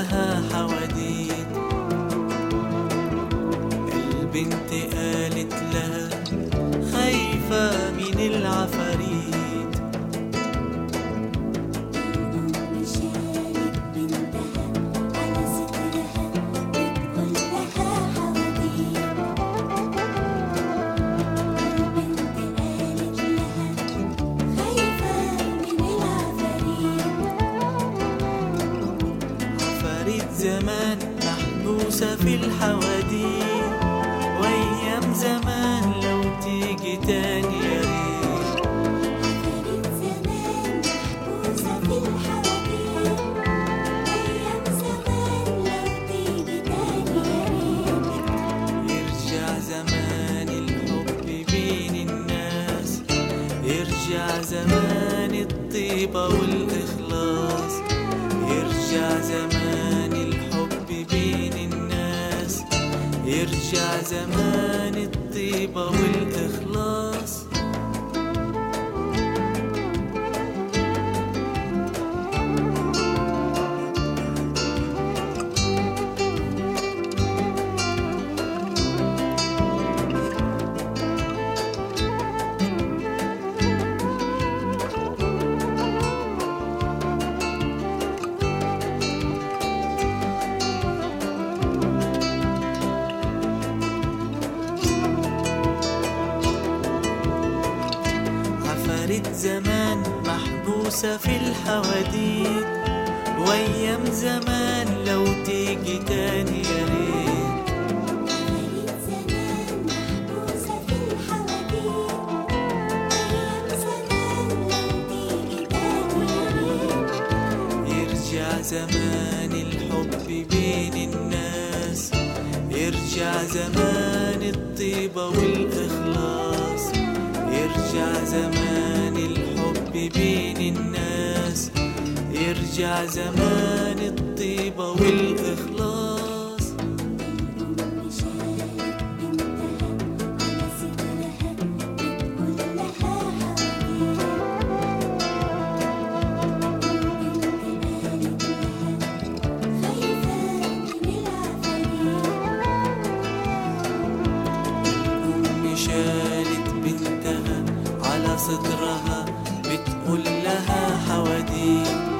لها حواديت البنت قالت لها خايفة من العفاريت الأم شالت بنتها على صدرها بتقول لها حواديت البنت قالت لها خايفة من العفاريت عفاريت زمان محبوسة في الحواديت وأيام زمان لو تيجي تاني يا ريت عفاريت زمان محبوسة في الحواديت أيام زمان لو تيجي تاني يا ريت يرجع زمان الحب بين الناس يرجع زمان الطيبة والإخلاص يرجع زمان الحب بين الناس يرجع زمان الطيبة والإخلاص عفاريت زمان محبوسة في الحواديت وأيام زمان لو تيجي تاني يا ريت عفاريت زمان محبوسة في الحواديت أيام زمان لو تيجي تاني يا ريت يرجع زمان الحب بين الناس يرجع زمان الطيبة والإخلاص يرجع زمان الحب بين الناس يرجع زمان الطيبة والإخلاص الأم شالت بنتها على صدرها بتقول لها حواديت البنت قالت لها خايفة من العفاريت أم شالت بنتها على صدرها بتقول لها حواديت